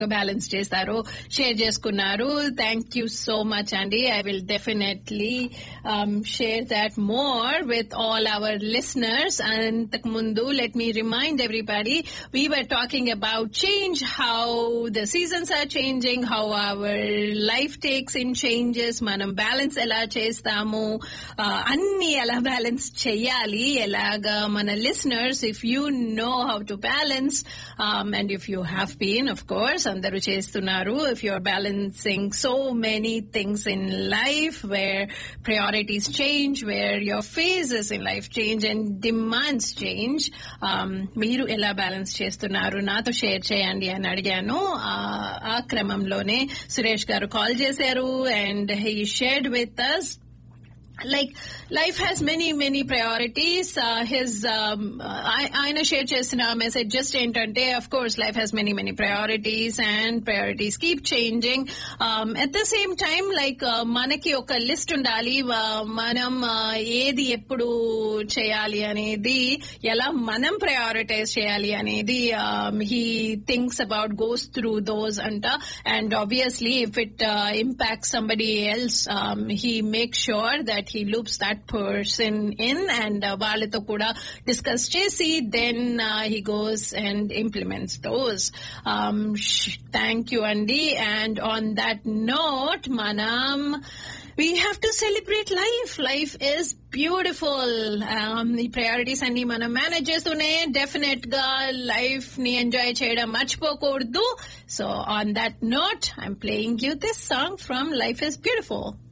balance చేస్తారు share చేసుకున్నారు thank you so much అండి I will definitely share that more with all our listeners అంతకు ముందు let me remind everybody we were talking about change how the seasons are changing how our life takes in changes మనం balance ఎలా చేస్తాము అన్ని ఎలా balance చెయ్యాలి ఎలాగా మన listeners if you know how to balance and if you have been of course అందరూ చేస్తున్నారు if you are balancing so many things in life where priorities change where your phases in life change and demands change మీరు ఎలా balance చేస్తున్నారు నాతో share చేయండి అని అడిగాను ఆ క్రమంలోనే సురేష్ గారు కాల్ చేశారు and he shared with us like life has many many priorities uh, his um, ఆయన షేర్ చేసిన మెసేజ్ జస్ట్ ఏంటంటే of course life has many many priorities and priorities keep changing at the same time like మనకి ఒక list ఉండాలి మనం ఏది ఎప్పుడు చేయాలి అనేది ఎలా మనం ప్రయారిటైజ్ చేయాలి అనేది he thinks about goes through those అంట and obviously if it impact somebody else he make sure that he loops that person in and uh, వాళ్ళతో కూడా డిస్కస్ చేసి then he goes and implements those um, thank you అండి and on that note మనం we have to celebrate life life is beautiful ఈ priorities అన్ని మనం manage చేస్తూనే definite గా లైఫ్ ని ఎంజాయ్ చేయడం మర్చిపోకూడదు so on that note I'm playing you this song from life is beautiful